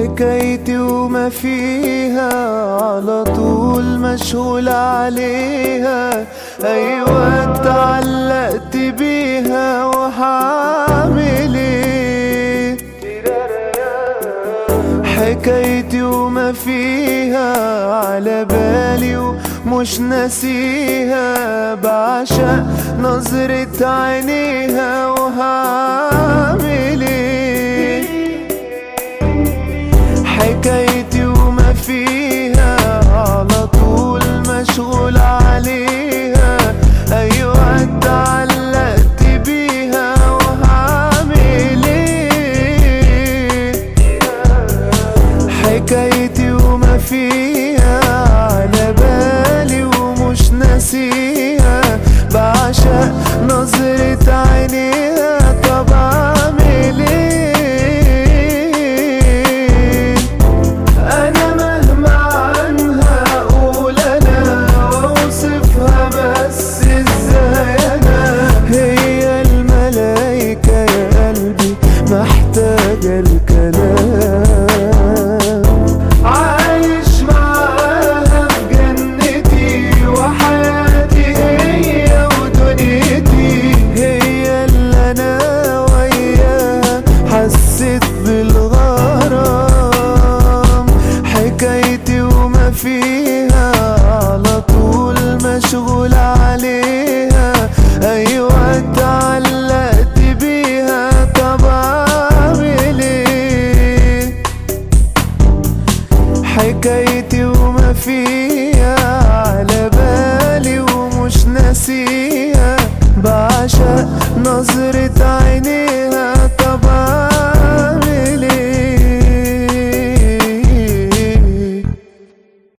حكايتي وما فيها على طول مشغول عليها ايوه اتعلقت بيها وهعمل ايه حكايتي وما فيها على بالي ومش ناسيها بعشق نظرة عينيها وهعمل ايه حكايتي وما فيها على طول مشغول عليها ايوه اتعلقت بيها وهعمل ايه حكايتي وما فيها على بالي ومش ناسيها بعشق نظرة عينيها طب اعمل ايه انا مهما عنها اقول انا واوصفها بس ازاي انا هي الملايكة يا قلبي محتاجة الكلام